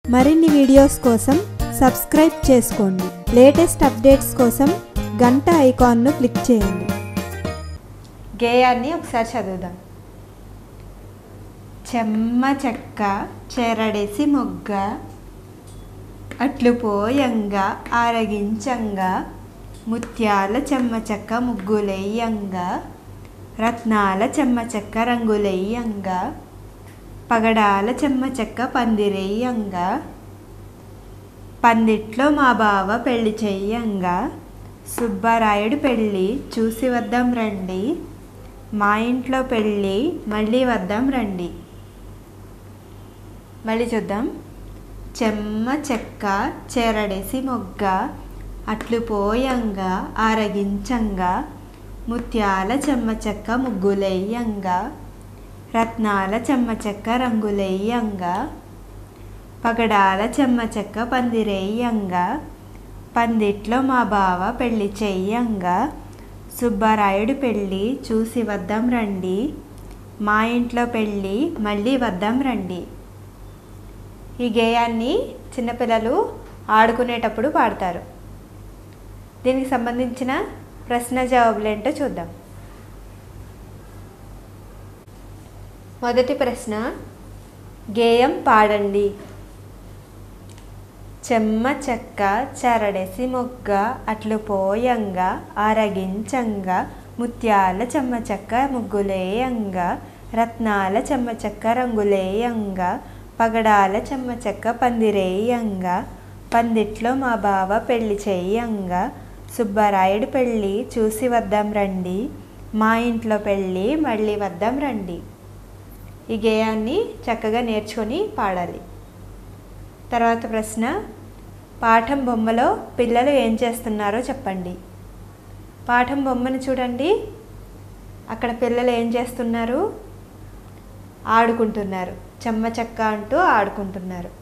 మరిన్ని వీడియోస్ కోసం సబ్స్క్రైబ్ చేసుకోండి లేటెస్ట్ అప్డేట్స్ కోసం గంట ఐకాన్ను క్లిక్ చేయండి గేయాన్ని ఒకసారి చదువుదాం చెమ్మ చెక్క చెరడేసి మొగ్గ అట్లు పోయంగా ఆరగించంగా ముత్యాల చెమ్మ చెక్క ముగ్గులెయ్యంగా రత్నాల చెమ్మ చెక్క రంగులెయ్యంగా పగడాల చెమ్మ చెక్క పందిరెయ్యంగా పందిట్లో మా బావ పెళ్లి చెయ్యంగా సుబ్బరాయుడు పెళ్ళి చూసి వద్దాం రండి మా ఇంట్లో పెళ్ళి మళ్ళీ వద్దాం రండి మళ్ళీ చూద్దాం చెమ్మ చెక్క చెరడేసి మొగ్గ అట్లు పోయంగా ఆరగించంగా ముత్యాల చెమ్మ చెక్క ముగ్గులెయ్యంగా రత్నాల చెమ్మ చెక్క రంగులెయ్యంగా పగడాల చెమ్మ చెక్క పందిరేయంగా పందిట్లో మా బావ పెళ్లి చెయ్యంగా సుబ్బరాయుడు పెళ్ళి చూసి వద్దాం రండి మా ఇంట్లో పెళ్ళి మళ్ళీ వద్దాం రండి ఈ గేయాన్ని చిన్నపిల్లలు ఆడుకునేటప్పుడు పాడతారు దీనికి సంబంధించిన ప్రశ్న జవాబులు ఏంటో చూద్దాం మొదటి ప్రశ్న గేయం పాడండి చెమ్మ చెక్క చెరడేసి మొగ్గ అట్లు పోయంగా ఆరగించంగా ముత్యాల చెమ్మ చెక్క ముగ్గులేయంగా రత్నాల చెమ్మ చెక్క రంగులేయంగా పగడాల చెమ్మ చెక్క పందిరేయంగా పందిట్లో మా బావ పెళ్లి చేయంగా సుబ్బరాయుడు పెళ్ళి చూసి వద్దాం రండి మా ఇంట్లో పెళ్ళి మళ్ళీ వద్దాం రండి ఈ గేయాన్ని చక్కగా నేర్చుకొని పాడాలి తర్వాత ప్రశ్న పాఠం బొమ్మలో పిల్లలు ఏం చేస్తున్నారో చెప్పండి పాఠం బొమ్మను చూడండి అక్కడ పిల్లలు ఏం చేస్తున్నారు ఆడుకుంటున్నారు చెమ్మ చెక్క అంటూ ఆడుకుంటున్నారు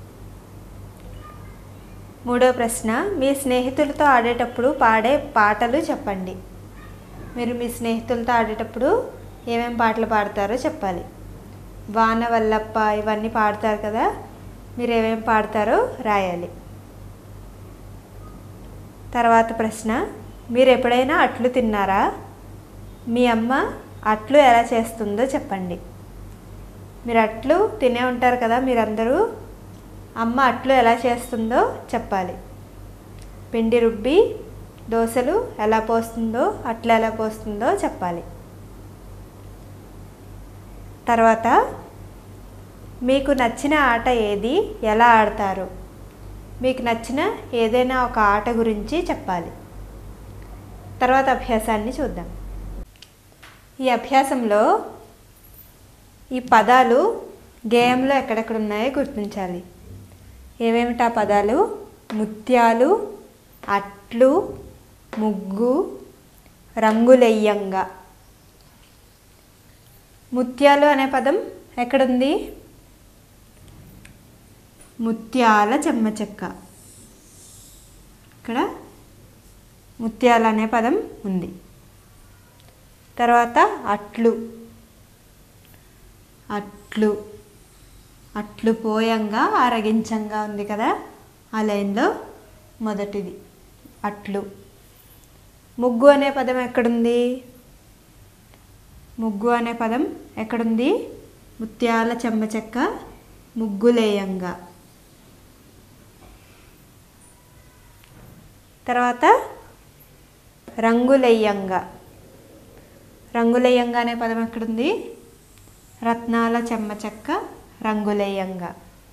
మూడో ప్రశ్న మీ స్నేహితులతో ఆడేటప్పుడు పాడే పాటలు చెప్పండి మీరు మీ స్నేహితులతో ఆడేటప్పుడు ఏమేం పాటలు పాడతారో చెప్పాలి వాన వల్లప్ప ఇవన్నీ పాడతారు కదా మీరు ఏమేం పాడతారో రాయాలి తర్వాత ప్రశ్న మీరు ఎప్పుడైనా అట్లు తిన్నారా మీ అమ్మ అట్లు ఎలా చేస్తుందో చెప్పండి మీరు అట్లు తినే ఉంటారు కదా మీరందరూ అమ్మ అట్లు ఎలా చేస్తుందో చెప్పాలి పిండి రుబ్బి దోశలు ఎలా పోస్తుందో అట్లు ఎలా పోస్తుందో చెప్పాలి తర్వాత మీకు నచ్చిన ఆట ఏది ఎలా ఆడతారు మీకు నచ్చిన ఏదైనా ఒక ఆట గురించి చెప్పాలి తర్వాత అభ్యాసాన్ని చూద్దాం ఈ అభ్యాసంలో ఈ పదాలు గేయంలో ఎక్కడెక్కడ ఉన్నాయో గుర్తించాలి ఏమేమిటా పదాలు ముత్యాలు అట్లు ముగ్గు రంగులెయ్యంగా ముత్యాలు అనే పదం ఎక్కడుంది ముత్యాల చెమ్మ చెక్క ఇక్కడ ముత్యాలు అనే పదం ఉంది తర్వాత అట్లు అట్లు అట్లు పోయంగా ఆరగించంగా ఉంది కదా ఆ లైన్లో మొదటిది అట్లు ముగ్గు అనే పదం ఎక్కడుంది ముగ్గు అనే పదం ఎక్కడుంది ముత్యాల చెమ్మ చెక్క ముగ్గులేయంగా తర్వాత రంగులెయ్యంగా రంగులెయ్యంగా అనే పదం ఎక్కడుంది రత్నాల చెమ్మ చెక్క రంగులెయ్యంగా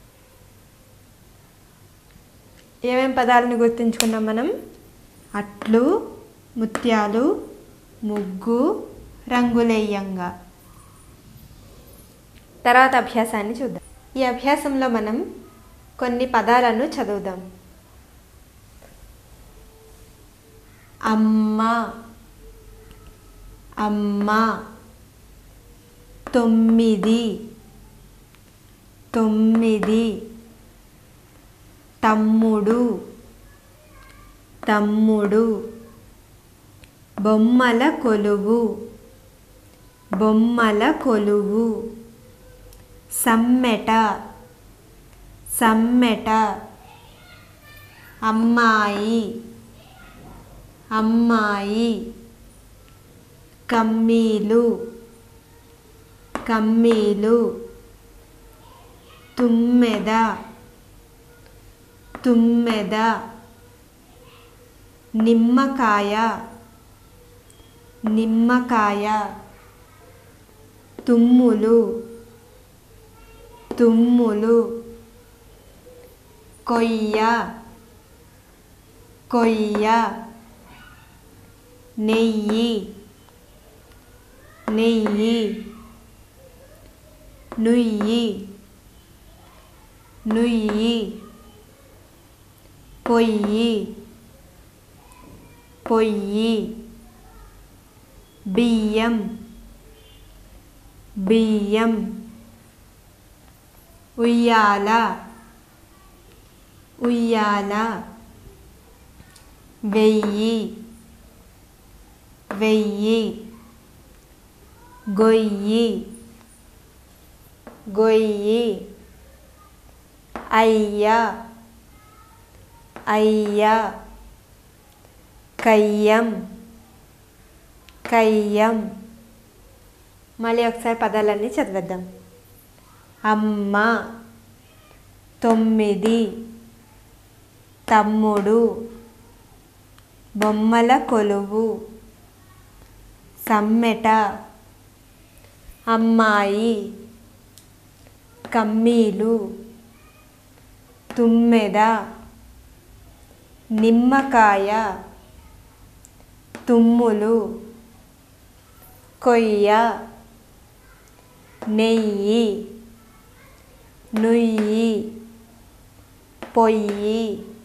ఏమేం పదాలను గుర్తుంచుకున్నాం మనం అట్లు ముత్యాలు ముగ్గు రంగులెయ్యంగా తర్వాత అభ్యాసాన్ని చూద్దాం ఈ అభ్యాసంలో మనం కొన్ని పదాలను చదువుదాం అమ్మ అమ్మ తొమ్మిది తొమ్మిది తమ్ముడు తమ్ముడు బొమ్మల కొలువు బొమ్మల కొలువు సమ్మెట సమ్మెట అమ్మాయి అమ్మాయి కమ్మీలు కమ్మీలు తుమ్మెద తుమ్మెద నిమ్మకాయ నిమ్మకాయ తుమ్ములు తుమ్ములు కొయ్య కొయ్య నెయ్యి నెయ్యి నుయ్యి నుయ్యి పొయ్యి పొయ్యి బియ్యం బియ్యం ఉయ్యాల ఉయ్యాల వెయ్యి వెయ్యి గొయ్యి గొయ్యి అయ్య అయ్య కయ్యం కయ్యం మళ్ళీ ఒకసారి పదాలన్నీ చదివేద్దాం అమ్మ తొమ్మిది తమ్ముడు బొమ్మల కొలువు సమ్మెట అమ్మాయి కమ్మీలు తుమ్మెద నిమ్మకాయ తుమ్ములు కొయ్య నెయ్యి నుయ్యి పొయ్యి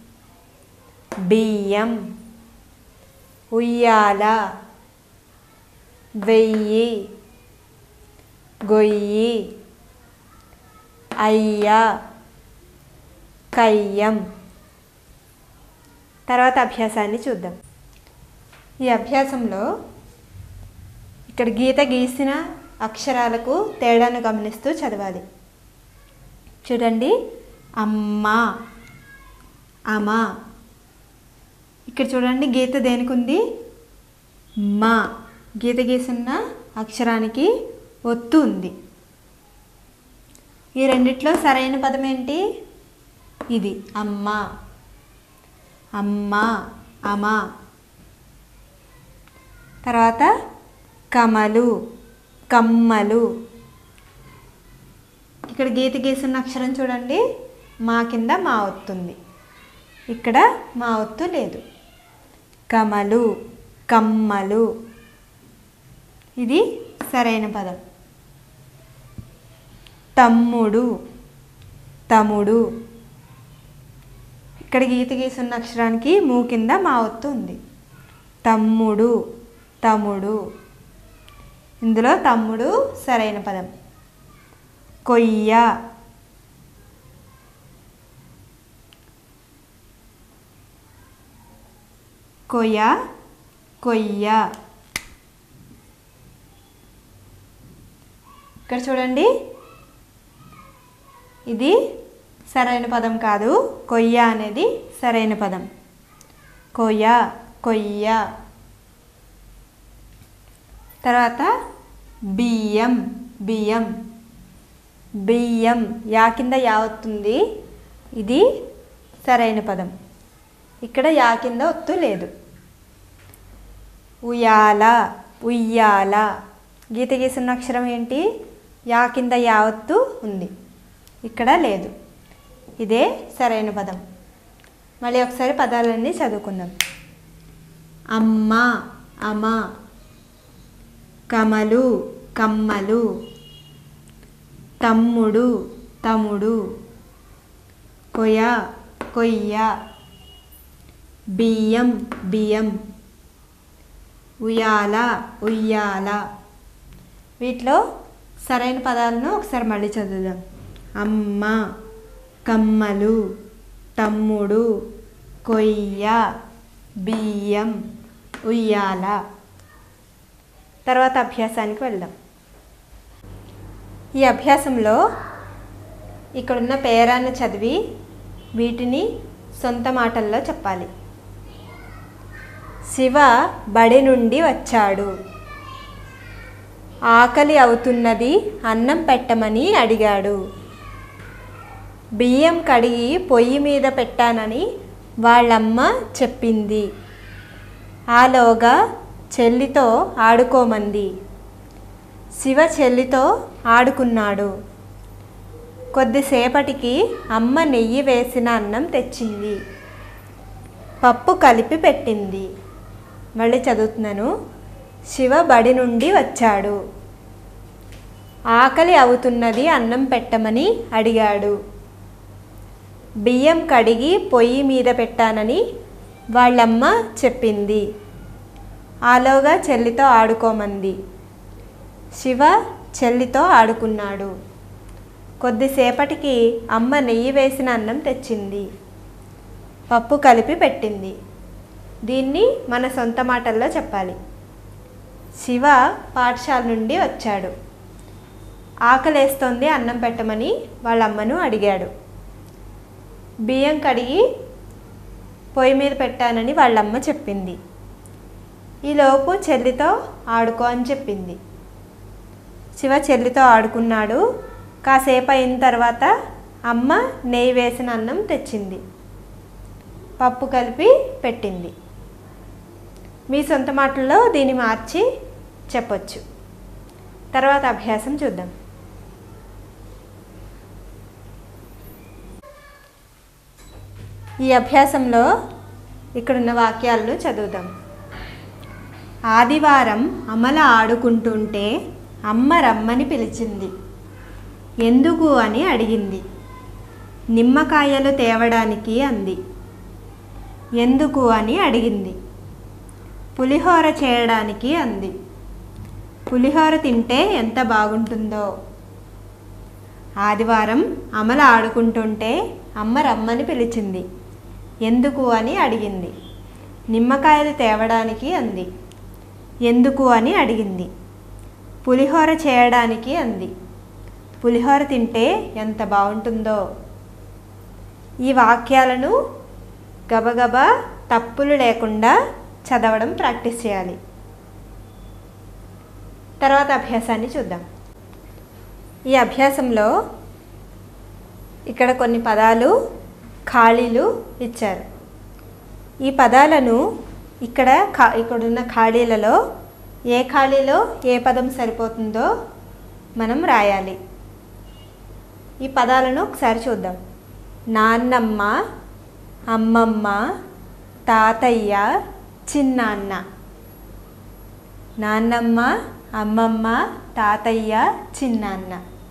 బియ్యం ఉయ్యాల వెయ్యి గొయ్యి అయ్య కయ్యం తర్వాత అభ్యాసాన్ని చూద్దాం ఈ అభ్యాసంలో ఇక్కడ గీత గీసిన అక్షరాలకు తేడాను గమనిస్తూ చదవాలి చూడండి అమ్మ అమ ఇక్కడ చూడండి గీత దేనికి ఉంది మా గీత గీసిన అక్షరానికి ఒత్తు ఉంది ఈ రెండిట్లో సరైన పదం ఏంటి ఇది అమ్మ అమ్మ అమ తర్వాత కమలు కమ్మలు ఇక్కడ గీత గీసిన అక్షరం చూడండి మా కింద మా ఒత్తుంది ఇక్కడ మా ఒత్తు లేదు కమలు కమ్మలు ఇది సరైన పదం తమ్ముడు తమ్ముడు ఇక్కడ గీత గీసున్న అక్షరానికి మూ కింద మా ఒత్తు ఉంది తమ్ముడు తమ్ముడు ఇందులో తమ్ముడు సరైన పదం కొయ్య కొయ్య కొయ్య ఇక్కడ చూడండి ఇది సరైన పదం కాదు కొయ్య అనేది సరైన పదం కొయ్య కొయ్య తర్వాత బియ్యం బియ్యం బియ్యం యా కింద యా వస్తుంది ఇది సరైన పదం ఇక్కడ యా కింద ఒత్తు లేదు ఉయ్యాల ఉయ్యాల గీత గీసిన అక్షరం ఏంటి యా కింద యా ఒత్తు ఉంది ఇక్కడ లేదు ఇదే సరైన పదం మళ్ళీ ఒకసారి పదాలన్నీ చదువుకుందాం అమ్మ అమ కమలు కమ్మలు తమ్ముడు తమ్ముడు కొయ కొయ్య బియ్యం బియ్యం ఉయ్యాల ఉయ్యాల వీటిలో సరైన పదాలను ఒకసారి మళ్ళీ చదువుదాం అమ్మ కమ్మలు తమ్ముడు కొయ్య బియ్యం ఉయ్యాల తర్వాత అభ్యాసానికి వెళ్దాం ఈ అభ్యాసంలో ఇక్కడున్న పేరాన్ని చదివి వీటిని సొంత మాటల్లో చెప్పాలి శివ బడి నుండి వచ్చాడు ఆకలి అవుతున్నది అన్నం పెట్టమని అడిగాడు బియ్యం కడిగి పొయ్యి మీద పెట్టానని వాళ్ళమ్మ చెప్పింది ఆలోగా చెల్లితో ఆడుకోమంది శివ చెల్లితో ఆడుకున్నాడు కొద్దిసేపటికి అమ్మ నెయ్యి వేసిన అన్నం తెచ్చింది పప్పు కలిపి పెట్టింది మళ్ళీ చదువుతున్నాను శివ బడి నుండి వచ్చాడు ఆకలి అవుతున్నది అన్నం పెట్టమని అడిగాడు బియ్యం కడిగి పొయ్యి మీద పెట్టానని వాళ్ళమ్మ చెప్పింది ఆలోగా చెల్లితో ఆడుకోమంది శివ చెల్లితో ఆడుకున్నాడు కొద్దిసేపటికి అమ్మ నెయ్యి వేసిన అన్నం తెచ్చింది పప్పు కలిపి పెట్టింది దీన్ని మన సొంత మాటల్లో చెప్పాలి శివ పాఠశాల నుండి వచ్చాడు ఆకలేస్తోంది అన్నం పెట్టమని వాళ్ళ అమ్మను అడిగాడు బియ్యం కడిగి పొయ్యి మీద పెట్టానని వాళ్ళమ్మ చెప్పింది ఈలోపు చెల్లితో ఆడుకో అని చెప్పింది శివ చెల్లితో ఆడుకున్నాడు కాసేపు అయిన తర్వాత అమ్మ నెయ్యి వేసిన అన్నం తెచ్చింది పప్పు కలిపి పెట్టింది మీ సొంత మాటల్లో దీన్ని మార్చి చెప్పొచ్చు తర్వాత అభ్యాసం చూద్దాం ఈ అభ్యాసంలో ఇక్కడున్న వాక్యాలను చదువుదాం ఆదివారం అమల ఆడుకుంటుంటే అమ్మ రమ్మని పిలిచింది ఎందుకు అని అడిగింది నిమ్మకాయలు తేవడానికి అంది ఎందుకు అని అడిగింది పులిహోర చేయడానికి అంది పులిహోర తింటే ఎంత బాగుంటుందో ఆదివారం అమల ఆడుకుంటుంటే అమ్మ రమ్మని పిలిచింది ఎందుకు అని అడిగింది నిమ్మకాయలు తేవడానికి అంది ఎందుకు అని అడిగింది పులిహోర చేయడానికి అంది పులిహోర తింటే ఎంత బాగుంటుందో ఈ వాక్యాలను గబగబా తప్పులు లేకుండా చదవడం ప్రాక్టీస్ చేయాలి తర్వాత అభ్యాసాన్ని చూద్దాం ఈ అభ్యాసంలో ఇక్కడ కొన్ని పదాలు ఖాళీలు ఇచ్చారు ఈ పదాలను ఇక్కడ ఖా ఇక్కడున్న ఖాళీలలో ఏ ఖాళీలో ఏ పదం సరిపోతుందో మనం రాయాలి ఈ పదాలను ఒకసారి చూద్దాం నాన్నమ్మ అమ్మమ్మ తాతయ్య చిన్నాన్న నాన్నమ్మ అమ్మమ్మ తాతయ్య చిన్నాన్న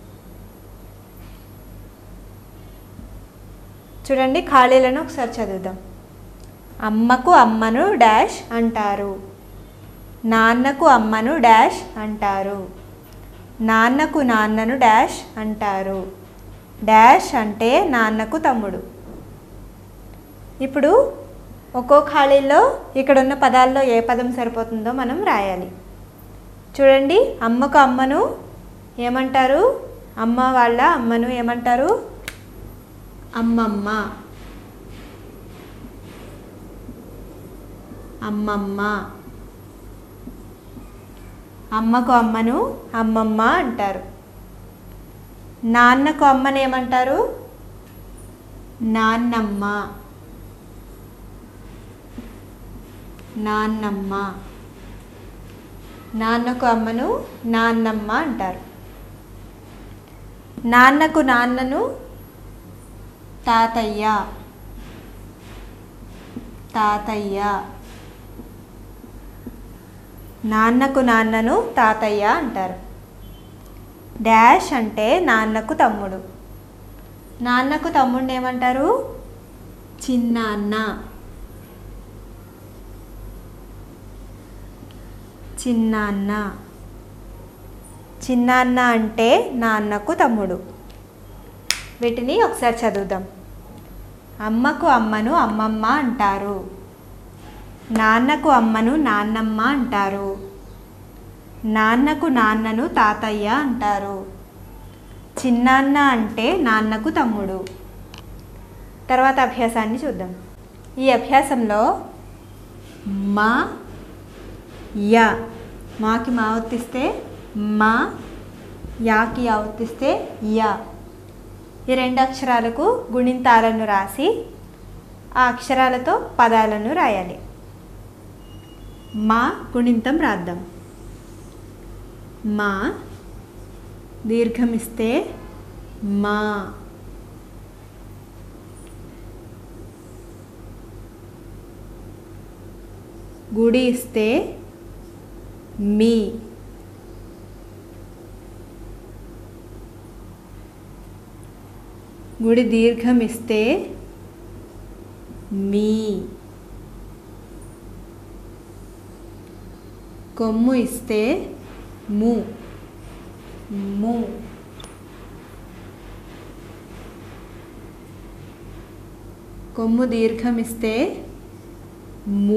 చూడండి ఖాళీలను ఒకసారి చదువుదాం అమ్మకు అమ్మను డాష్ అంటారు నాన్నకు అమ్మను డాష్ అంటారు నాన్నకు నాన్నను డాష్ అంటారు డాష్ అంటే నాన్నకు తమ్ముడు ఇప్పుడు ఒక్కో ఖాళీలో ఇక్కడున్న పదాల్లో ఏ పదం సరిపోతుందో మనం రాయాలి చూడండి అమ్మకు అమ్మను ఏమంటారు అమ్మ వాళ్ళ అమ్మను ఏమంటారు అమ్మమ్మ అమ్మమ్మ అమ్మకు అమ్మను అమ్మమ్మ అంటారు నాన్నకు అమ్మని ఏమంటారు నాన్నమ్మ నాన్నమ్మ నాన్నకు అమ్మను నాన్నమ్మ అంటారు నాన్నకు నాన్నను తాతయ్య తాతయ్య నాన్నకు నాన్నను తాతయ్య అంటారు డాష్ అంటే నాన్నకు తమ్ముడు నాన్నకు తమ్ముడిని ఏమంటారు చిన్నాన్న చిన్నాన్న చిన్నాన్న అంటే నాన్నకు తమ్ముడు వీటిని ఒకసారి చదువుదాం అమ్మకు అమ్మను అమ్మమ్మ అంటారు నాన్నకు అమ్మను నాన్నమ్మ అంటారు నాన్నకు నాన్నను తాతయ్య అంటారు చిన్నాన్న అంటే నాన్నకు తమ్ముడు తర్వాత అభ్యాసాన్ని చూద్దాం ఈ అభ్యాసంలో మా యా మాకి మా ఒత్తిస్తే మా యాకి యా ఒత్తిస్తే యా ఈ రెండు అక్షరాలకు గుణింతాలను రాసి ఆ అక్షరాలతో పదాలను రాయాలి మా గుణింతం రాద్దాం మా దీర్ఘం ఇస్తే మా గుడి ఇస్తే మీ గుడి దీర్ఘం ఇస్తే మీ కొమ్ము ఇస్తే ము ము కొమ్ము దీర్ఘం ఇస్తే మూ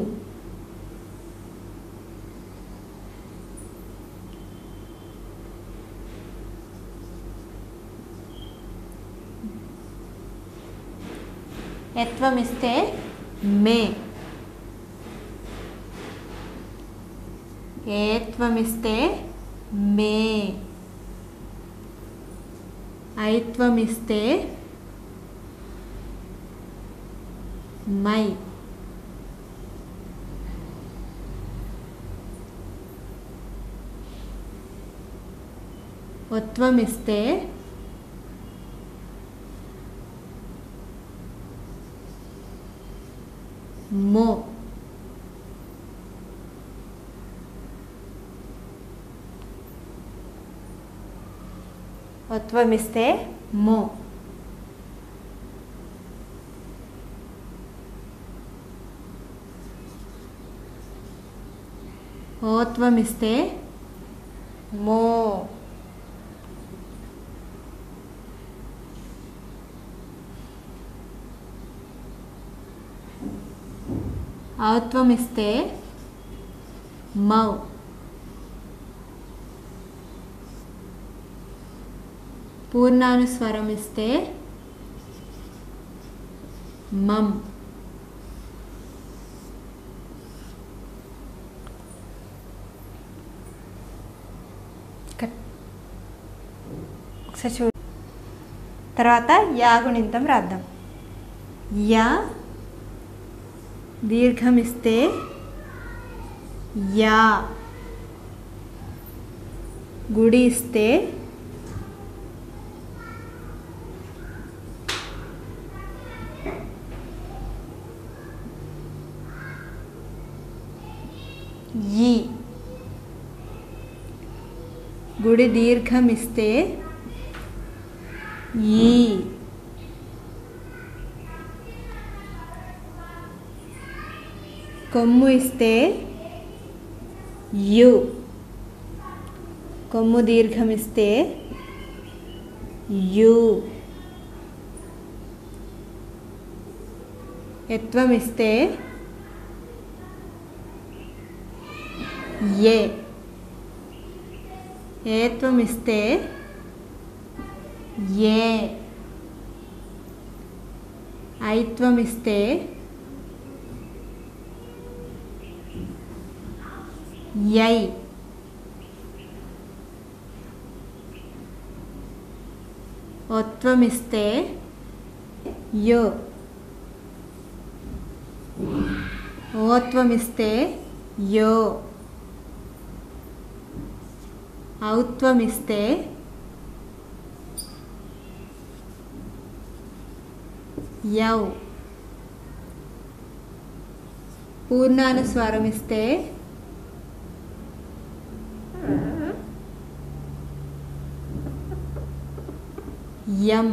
యత్వం ఇస్తే మే ఏత్వం ఇస్తే మే ఐత్వం ఇస్తే మై ఒత్వం ఇస్తే మో ఒత్వం ఇస్తే మో ఓత్వం ఇస్తే మో ఔత్వం ఇస్తే మౌ పూర్ణానుస్వరం ఇస్తే మమ్ కట్. ఒకసారి చూ తర్వాత యాగుణింతం రాద్దాం యా దీర్ఘం ఇస్తే యా గుడి ఇస్తే ఈ గుడి దీర్ఘం ఇస్తే ఈ కొమ్ము ఇస్తే యు కొమ్ము దీర్ఘం ఇస్తే యు ఎత్వం ఇస్తే ఏ ఏత్వం ఇస్తే ఏ ఐత్వం ఇస్తే యై ఒత్వం ఇస్తే యో ఓత్వం ఇస్తే యో ఔత్వం ఇస్తే యౌ పూర్ణానుస్వరం ఇస్తే యం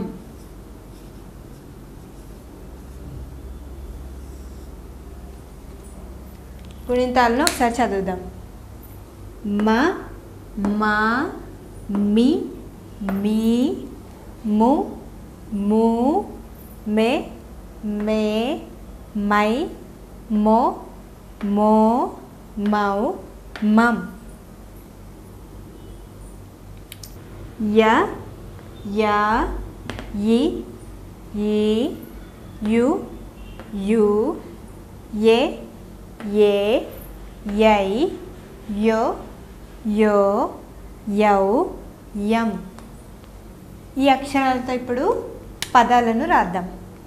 గుణింతాలను ఒకసారి చదువుదాం మ మా మీ మీ ము ము మే మే మై మో మో మౌ మమ్ య యా ఈ ఈ యు యు ఏ ఏ యై యో యో యౌ యం ఈ అక్షరాలతో ఇప్పుడు పదాలను రాద్దాం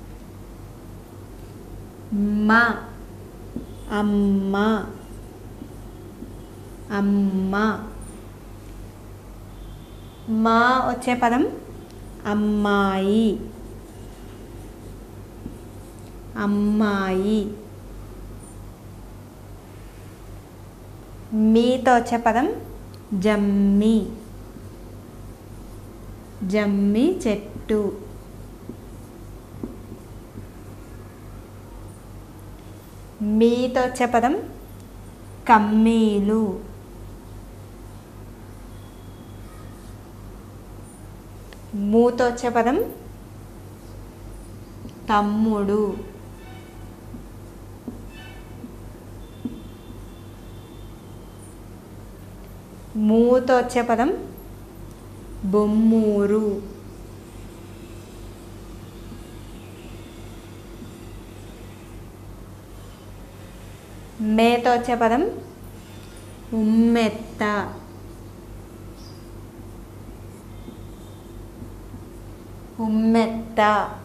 మా అమ్మ అమ్మ మా వచ్చే పదం అమ్మాయి అమ్మాయి మీతో వచ్చే పదం జమ్మి జమ్మి చెట్టు మీతో వచ్చే పదం కమ్మీలు మూతో వచ్చే పదం తమ్ముడు మూతో వచ్చే పదం బొమ్మూరు మేతో వచ్చే పదం ఉమ్మెత్త ఉమ్మెత్త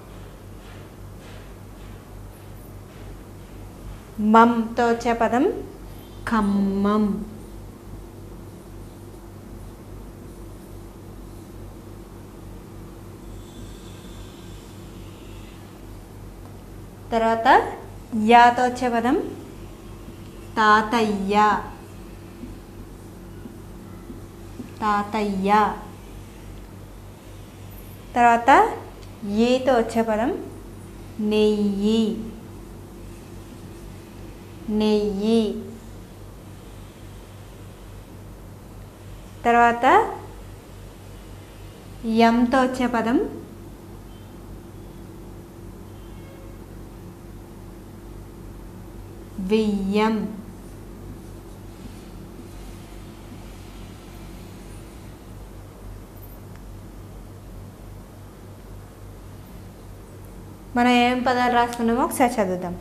మంతో వచ్చే పదం ఖమ్మం తర్వాత యాతో వచ్చే పదం తాతయ్య తాతయ్య తర్వాత ఈతో వచ్చే పదం నెయ్యి నెయ్యి తర్వాత ఎంతో వచ్చే పదం వెయ్యం మనం ఏం పదాలు రాసుకున్నామో ఒకసారి చదువుదాం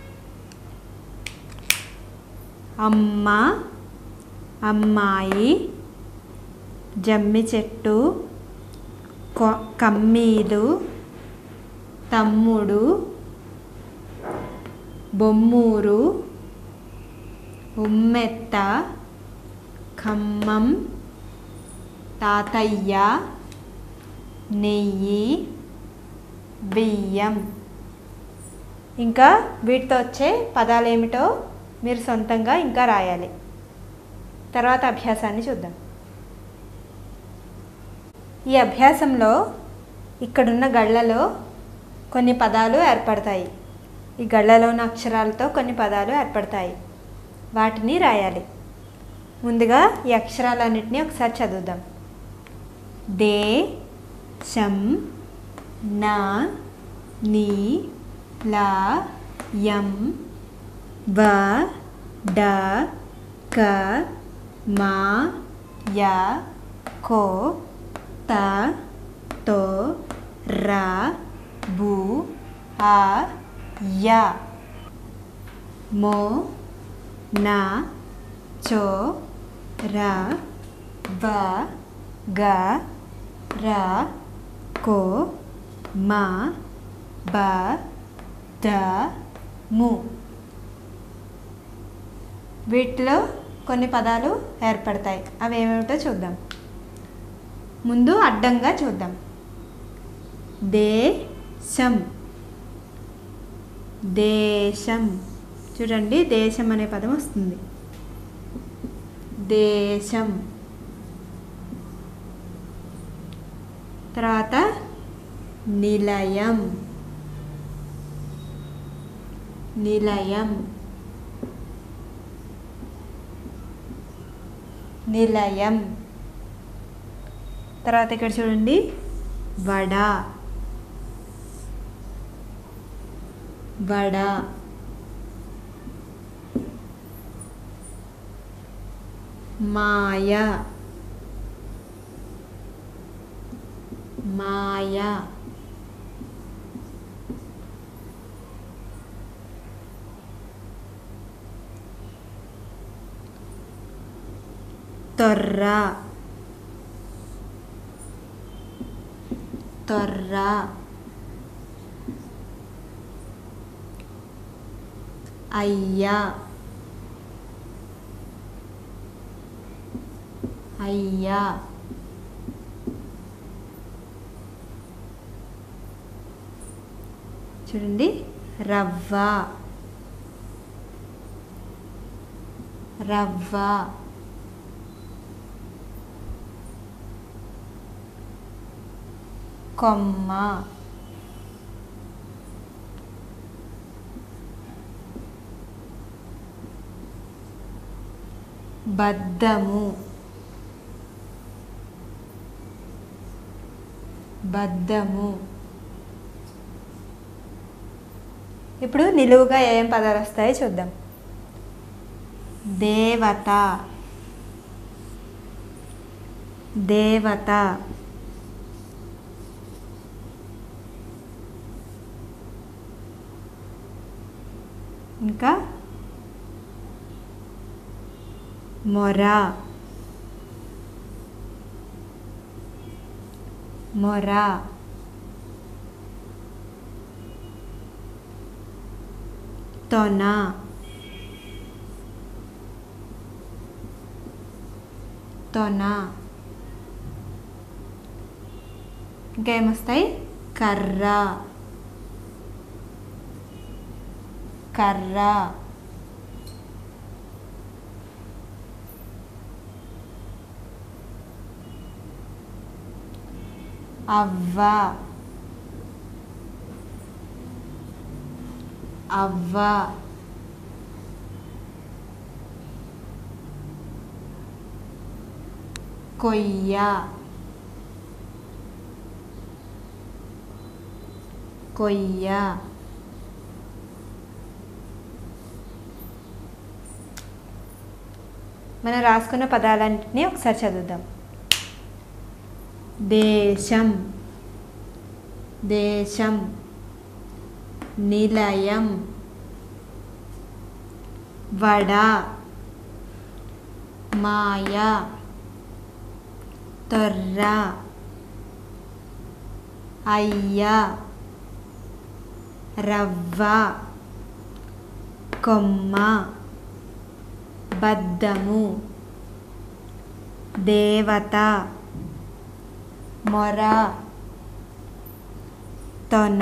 అమ్మ అమ్మాయి జమ్మి చెట్టు కొ- కమ్మీలు తమ్ముడు బొమ్మూరు ఉమ్మెత్త ఖమ్మం తాతయ్య నెయ్యి బియ్యం ఇంకా వీటితో వచ్చే పదాలు ఏమిటో మీరు సొంతంగా ఇంకా రాయాలి తర్వాత అభ్యాసాన్ని చూద్దాం ఈ అభ్యాసంలో ఇక్కడున్న గళ్ళలో కొన్ని పదాలు ఏర్పడతాయి ఈ గళ్ళలో ఉన్న అక్షరాలతో కొన్ని పదాలు ఏర్పడతాయి వాటిని రాయాలి ముందుగా ఈ అక్షరాలన్నింటినీ ఒకసారి చదువుదాం దే శం నా నీ లా యం వ డ క మా యా కో త తో రా బు ఆ యా మో నా చో రా వ గ రా కో మా బ ద ము వీటిలో కొన్ని పదాలు ఏర్పడతాయి అవి ఏమేమిటో చూద్దాం ముందు అడ్డంగా చూద్దాం దేశం దేశం చూడండి దేశం అనే పదం వస్తుంది దేశం తర్వాత నిలయం నిలయం నిలయం తర్వాత ఇక్కడ చూడండి వడ వడ మాయ మాయ తొర్ర తొర్ర అయ్యా అయ్యా చూడండి రవ్వ రవ్వ కొమ్మ బద్దము బద్దము ఇప్పుడు నిలువుగా ఏం పదాలు వస్తాయో చూద్దాం దేవత దేవత ఇంకా మొర మొర తొన తొన ఇంకేమొస్తాయి కర్ర కర్ర అవ్వ అవ్వ కొయ్య కొయ్య మనం రాసుకున్న పదాలన్నింటినీ ఒకసారి చదువుదాం దేశం దేశం నిలయం వడ మాయ తొర్ర అయ్య రవ్వ కొమ్మ బద్దము దేవత మొర తొన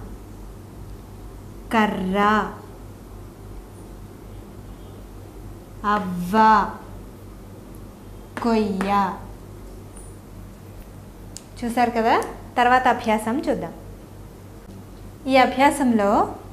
కర్ర అవ్వ కొయ్య చూసారు కదా తర్వాత అభ్యాసం చూద్దాం ఈ అభ్యాసంలో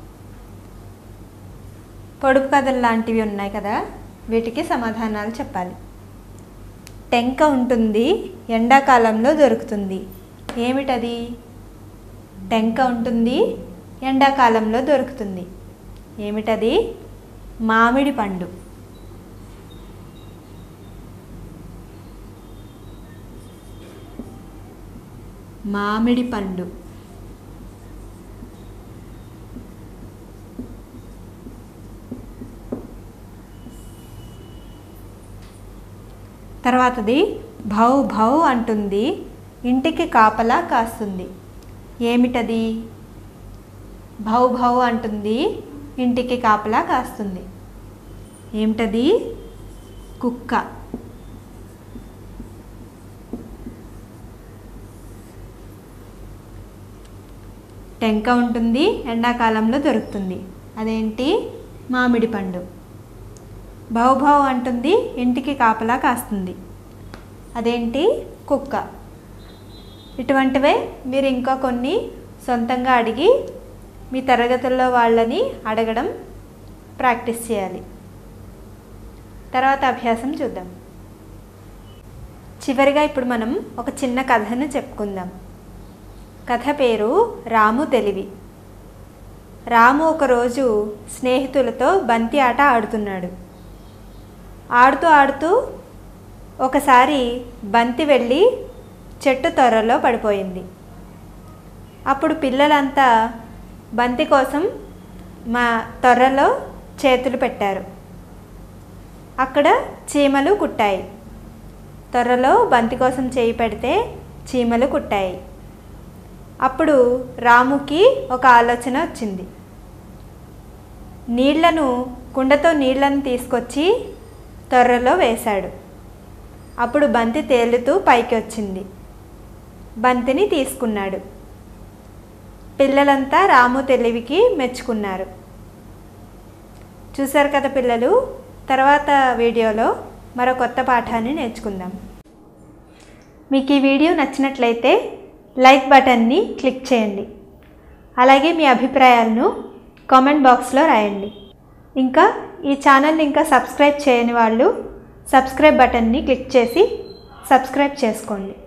పొడుపు కథలు లాంటివి ఉన్నాయి కదా వీటికి సమాధానాలు చెప్పాలి టెంక ఉంటుంది ఎండాకాలంలో దొరుకుతుంది ఏమిటది టెంక ఉంటుంది ఎండాకాలంలో దొరుకుతుంది ఏమిటది మామిడి పండు మామిడి పండు తర్వాతది భౌ భౌ అంటుంది ఇంటికి కాపలా కాస్తుంది ఏమిటది భౌ భౌ అంటుంది ఇంటికి కాపలా కాస్తుంది ఏమిటది కుక్క టెంక ఉంటుంది ఎండాకాలంలో దొరుకుతుంది అదేంటి మామిడి పండు భౌభౌ అంటుంది ఇంటికి కాపలా కాస్తుంది అదేంటి కుక్క ఇటువంటివే మీరు ఇంకా కొన్ని సొంతంగా అడిగి మీ తరగతుల్లో వాళ్ళని అడగడం ప్రాక్టీస్ చేయాలి తర్వాత అభ్యాసం చూద్దాం చివరిగా ఇప్పుడు మనం ఒక చిన్న కథను చెప్పుకుందాం కథ పేరు రాము తెలివి రాము ఒకరోజు స్నేహితులతో బంతి ఆట ఆడుతున్నాడు ఆడుతూ ఆడుతూ ఒకసారి బంతి వెళ్ళి చెట్టు తొర్రలో పడిపోయింది అప్పుడు పిల్లలంతా బంతి కోసం మా తొర్రలో చేతులు పెట్టారు అక్కడ చీమలు కుట్టాయి త్వరలో బంతి కోసం చేయి పెడితే చీమలు కుట్టాయి అప్పుడు రాముకి ఒక ఆలోచన వచ్చింది నీళ్లను కుండతో నీళ్లను తీసుకొచ్చి తొర్రలో వేశాడు అప్పుడు బంతి తేలుతూ పైకి వచ్చింది బంతిని తీసుకున్నాడు పిల్లలంతా రాము తెలివికి మెచ్చుకున్నారు చూశారు కదా పిల్లలు తర్వాత వీడియోలో మరో కొత్త పాఠాన్ని నేర్చుకుందాం మీకు ఈ వీడియో నచ్చినట్లయితే లైక్ బటన్ని క్లిక్ చేయండి అలాగే మీ అభిప్రాయాలను కామెంట్ బాక్స్లో రాయండి ఇంకా ఈ ఛానల్ని ఇంకా సబ్స్క్రైబ్ చేయని వాళ్ళు సబ్స్క్రైబ్ బటన్ని క్లిక్ చేసి సబ్స్క్రైబ్ చేసుకోండి